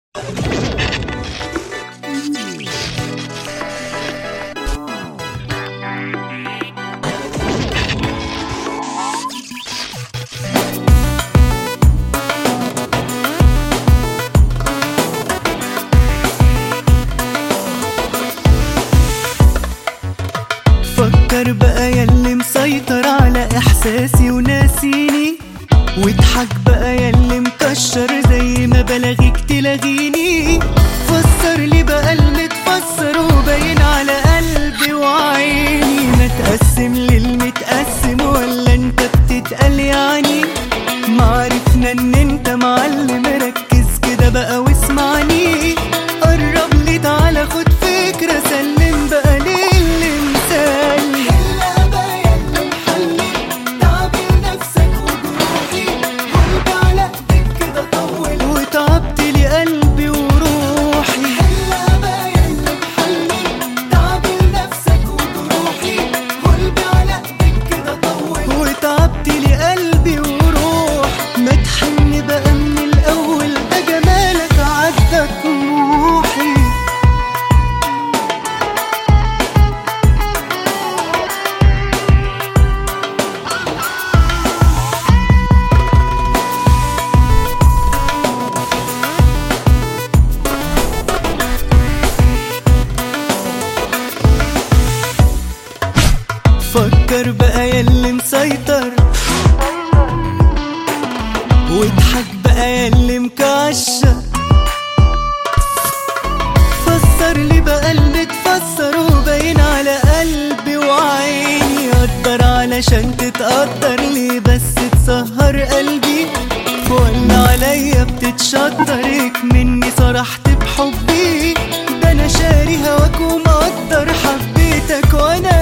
فكر بقى ياللي مسيطر على احساسي وناسيني واضحك بقى ياللي مكشر زي ما بلاغيك تلاغيني فسر لي بقى المتفسر وباين على قلبي وعيني ما تقسم للمتقسم ولا انت بتتقل يعني معرفنا ان انت معلم ركز كده بقى واسمعني قرب لي تعالى خد فكرة سلم بقى للي مسلم حلها بقى يلا محلي تعبي نفسك وجروحي قلبي على ايدك كده طول وتعبت لي قلبي وروحي حلها بقى يلا محلي تعبي نفسك وجروحي قلبي على ايدك كده طول وتعبت لي قلبي وروح ما تحن بقى من الاول ده جمالك عدى طموحي فكر بقى ياللي مسيطر واضحك بقى ياللي مكشر فسر لي بقى اللي اتفسر وباين على قلبي وعيني قدر علشان تتقدر لي بس تسهر قلبي ولا عليا بتتشطرك مني صرحت بحبي ده انا شاري هواك ومقدر حبيتك وانا